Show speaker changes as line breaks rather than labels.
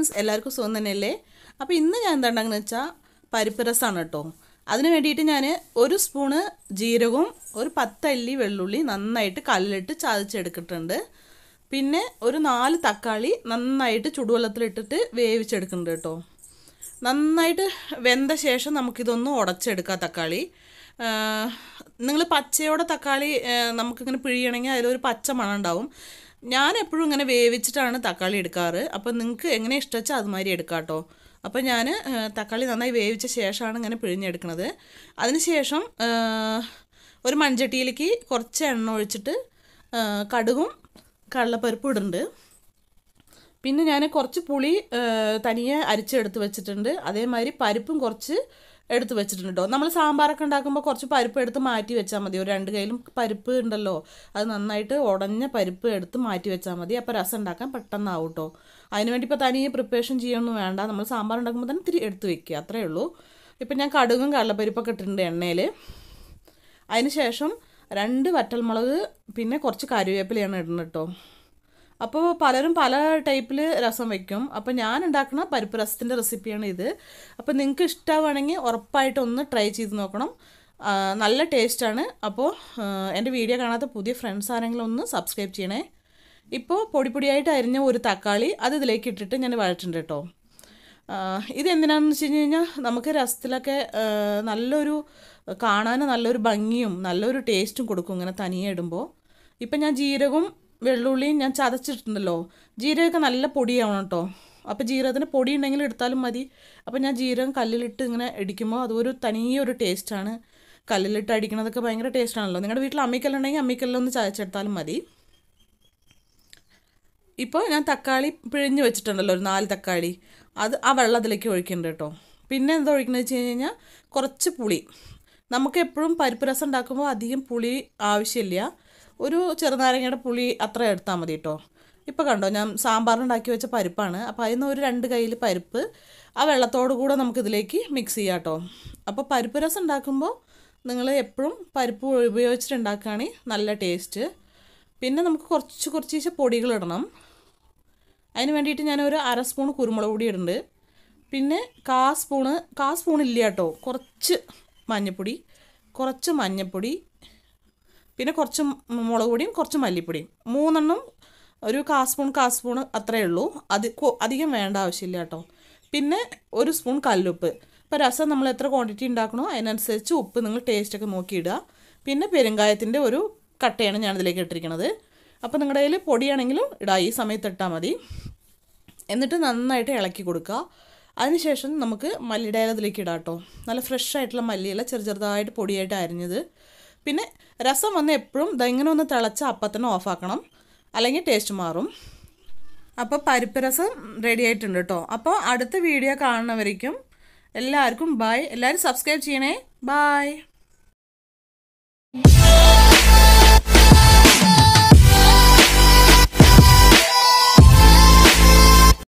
friends എല്ലാവർക്കും സുഖം തന്നെയല്ലേ അപ്പോൾ ഇന്ന് ഞാൻ എന്താ ഉണ്ടാക്കുന്നത് വെച്ചാൽ പരിപ്പ് രസമാണ് കേട്ടോ അതിന് വേണ്ടിയിട്ട് ഞാൻ ഒരു സ്പൂണ് ജീരകവും ഒരു പത്തല്ലി വെള്ളുള്ളി നന്നായിട്ട് കല്ലിട്ട് ചതച്ചെടുത്തിട്ടുണ്ട് പിന്നെ ഒരു നാല് തക്കാളി നന്നായിട്ട് ചുടുവെള്ളത്തിലിട്ടിട്ട് വേവിച്ചെടുക്കുന്നുണ്ട് കേട്ടോ നന്നായിട്ട് വെന്ത ശേഷം നമുക്കിതൊന്ന് ഉടച്ചെടുക്കാം തക്കാളി നിങ്ങൾ പച്ചയോടെ തക്കാളി ആ, നമുക്കിങ്ങനെ പിഴിയണമെങ്കിൽ അതിലൊരു പച്ച മണം ഉണ്ടാവും ഞാൻ എപ്പോഴും ഇങ്ങനെ വേവിച്ചിട്ടാണ് തക്കാളി എടുക്കാറ് അപ്പോൾ നിങ്ങൾക്ക് എങ്ങനെ ഇഷ്ടവെച്ചാൽ അതുമാതിരി എടുക്കാം കേട്ടോ അപ്പോൾ ഞാൻ തക്കാളി നന്നായി വേവിച്ച ശേഷമാണ് ഇങ്ങനെ പിഴിഞ്ഞെടുക്കുന്നത് അതിനുശേഷം ആ, ഒരു മൺചട്ടിയിലേക്ക് കുറച്ച് എണ്ണ ഒഴിച്ചിട്ട് ആ, കടുകും കടലപ്പരിപ്പും ഇടുന്നുണ്ട് പിന്നെ ഞാൻ കുറച്ച് പുളി ആ, തനിയെ അരിച്ചെടുത്ത് വെച്ചിട്ടുണ്ട് അതേമാതിരി പരിപ്പും കുറച്ച് എടുത്ത് വെച്ചിട്ടുണ്ട് കേട്ടോ നമ്മൾ സാമ്പാറൊക്കെ ഉണ്ടാക്കുമ്പോൾ കുറച്ച് പരിപ്പ് എടുത്ത് മാറ്റി വെച്ചാൽ മതി ഒരു രണ്ട് കയ്യിലും പരിപ്പ് ഉണ്ടല്ലോ അത് നന്നായിട്ട് ഉടഞ്ഞ പരിപ്പ് എടുത്ത് മാറ്റി വെച്ചാൽ മതി അപ്പോൾ രസം ഉണ്ടാക്കാൻ പെട്ടെന്നാവും കേട്ടോ അതിന് വേണ്ടി ഇപ്പോൾ തനിയെ പ്രിപ്പറേഷൻ ചെയ്യൊന്നും വേണ്ട നമ്മൾ സാമ്പാർ ഉണ്ടാക്കുമ്പോൾ തന്നെ ഇത്തിരി എടുത്ത് വെക്കുക അത്രേ ഉള്ളൂ ഇപ്പം ഞാൻ കടുകും കടലപ്പരിപ്പൊക്കെ ഇട്ടിട്ടുണ്ട് എണ്ണയിൽ അതിന് ശേഷം രണ്ട് വറ്റൽമുളക് പിന്നെ കുറച്ച് കറിവേപ്പിലയാണ് ഇടുന്നത് കേട്ടോ അപ്പോൾ പലരും പല ടൈപ്പിൽ രസം വെക്കും അപ്പോൾ ഞാൻ ഉണ്ടാക്കുന്ന പരിപ്പ് രസത്തിൻ്റെ റെസിപ്പിയാണ് ഇത് അപ്പോൾ നിങ്ങൾക്ക് ഇഷ്ടമാണെങ്കിൽ ഉറപ്പായിട്ട് ഒന്ന് ട്രൈ ചെയ്ത് നോക്കണം ആ, നല്ല ടേസ്റ്റാണ് അപ്പോൾ ആ, എൻ്റെ വീഡിയോ കാണാത്ത പുതിയ ഫ്രണ്ട്സ് ആരെങ്കിലും ഒന്ന് സബ്സ്ക്രൈബ് ചെയ്യണേ ഇപ്പോൾ പൊടി പൊടിയായിട്ട് അരിഞ്ഞ ഒരു തക്കാളി അത് ഇതിലേക്ക് ഇട്ടിട്ട് ഞാൻ വഴറ്റുണ്ട് കേട്ടോ ആ, ഇത് എന്തിനാണെന്ന് വെച്ച് കഴിഞ്ഞ് കഴിഞ്ഞാൽ നമുക്ക് രസത്തിലൊക്കെ ആ, നല്ലൊരു കാണാൻ നല്ലൊരു ഭംഗിയും നല്ലൊരു ടേസ്റ്റും കൊടുക്കും ഇങ്ങനെ തനിയെ ഇടുമ്പോൾ ഇപ്പം ഞാൻ ജീരകവും വെള്ളുള്ളിയും ഞാൻ ചതച്ചിട്ടുണ്ടല്ലോ ജീരകമൊക്കെ നല്ല പൊടിയാവണം കേട്ടോ അപ്പോൾ ജീരകത്തിന് പൊടി ഉണ്ടെങ്കിൽ എടുത്താലും മതി അപ്പോൾ ഞാൻ ജീരകം കല്ലിലിട്ട് ഇങ്ങനെ ഇടിക്കുമ്പോൾ അതൊരു തനിയെ ഒരു ടേസ്റ്റാണ് കല്ലിലിട്ട് അടിക്കണതൊക്കെ ഭയങ്കര ടേസ്റ്റാണല്ലോ നിങ്ങളുടെ വീട്ടിൽ അമ്മിക്കല്ലുണ്ടെങ്കിൽ അമ്മിക്കല്ലൊന്ന് ചതച്ചെടുത്താലും മതി ഇപ്പോൾ ഞാൻ തക്കാളി പിഴിഞ്ഞ് വെച്ചിട്ടുണ്ടല്ലോ ഒരു നാല് തക്കാളി അത് ആ വെള്ളത്തിലേക്ക് ഒഴിക്കുന്നുണ്ട് കേട്ടോ പിന്നെ എന്താ ഒഴിക്കുന്നത് വെച്ച് കഴിഞ്ഞ് കഴിഞ്ഞാൽ കുറച്ച് പുളി നമുക്ക് എപ്പോഴും പരിപ്പ് രസം ഉണ്ടാക്കുമ്പോൾ അധികം പുളി ആവശ്യമില്ല ഒരു ചെറുനാരങ്ങയുടെ പുളി അത്ര എടുത്താൽ മതി കേട്ടോ ഇപ്പോൾ കണ്ടോ ഞാൻ സാമ്പാറിനുണ്ടാക്കി വെച്ച പരിപ്പാണ് അപ്പോൾ അതിൽ നിന്ന് ഒരു രണ്ട് കയ്യിൽ പരിപ്പ് ആ വെള്ളത്തോടു കൂടെ നമുക്കിതിലേക്ക് മിക്സ് ചെയ്യാം കേട്ടോ അപ്പോൾ പരിപ്പ് രസം ഉണ്ടാക്കുമ്പോൾ നിങ്ങൾ എപ്പോഴും പരിപ്പ് ഉപയോഗിച്ചിട്ട് ഉണ്ടാക്കുകയാണെങ്കിൽ നല്ല ടേസ്റ്റ് പിന്നെ നമുക്ക് കുറച്ച് കുറച്ച് പൊടികൾ ഇടണം അതിന് വേണ്ടിയിട്ട് ഞാനൊരു അര സ്പൂൺ കുരുമുളക് പൊടി ഇടുന്നുണ്ട് പിന്നെ കാ സ്പൂണ് കാ സ്പൂൺ ഇല്ല കേട്ടോ കുറച്ച് മഞ്ഞൾപ്പൊടി കുറച്ച് മഞ്ഞൾപ്പൊടി പിന്നെ കുറച്ച് മുളക് പൊടിയും കുറച്ച് മല്ലിപ്പൊടിയും മൂന്നെണ്ണം ഒരു കാ സ്പൂൺ കാ സ്പൂൺ അത്രയേ ഉള്ളൂ അത് കൊ- അധികം വേണ്ട ആവശ്യമില്ല കേട്ടോ പിന്നെ ഒരു സ്പൂൺ കല്ലുപ്പ് ഇപ്പോൾ രസം നമ്മൾ എത്ര ക്വാണ്ടിറ്റി ഉണ്ടാക്കണോ അതിനനുസരിച്ച് ഉപ്പ് നിങ്ങൾ ടേസ്റ്റൊക്കെ നോക്കിയിടുക പിന്നെ പെരുങ്കായത്തിൻ്റെ ഒരു കട്ടയാണ് ഞാൻ ഇതിലേക്ക് ഇട്ടിരിക്കുന്നത് അപ്പോൾ നിങ്ങളുടെ കയ്യിൽ പൊടിയാണെങ്കിലും ഇടാം ഈ സമയത്ത് ഇട്ടാൽ മതി എന്നിട്ട് നന്നായിട്ട് ഇളക്കി കൊടുക്കുക അതിനുശേഷം നമുക്ക് മല്ലിയുടെ ഇല ഇതിലേക്ക് ഇടാം കേട്ടോ നല്ല ഫ്രഷ് ആയിട്ടുള്ള മല്ലിയില ചെറു ചെറുതായിട്ട് പൊടിയായിട്ട് അരിഞ്ഞത് പിന്നെ രസം വന്ന് എപ്പോഴും ഇങ്ങനെ ഒന്ന് തിളച്ച അപ്പം തന്നെ ഓഫാക്കണം അല്ലെങ്കിൽ ടേസ്റ്റ് മാറും അപ്പോൾ പരിപ്പ് രസം റെഡി ആയിട്ടുണ്ട് കേട്ടോ അപ്പോൾ അടുത്ത വീഡിയോ കാണുന്നവരേക്കും എല്ലാവർക്കും ബായ് എല്ലാവരും സബ്സ്ക്രൈബ് ചെയ്യണേ ബായ്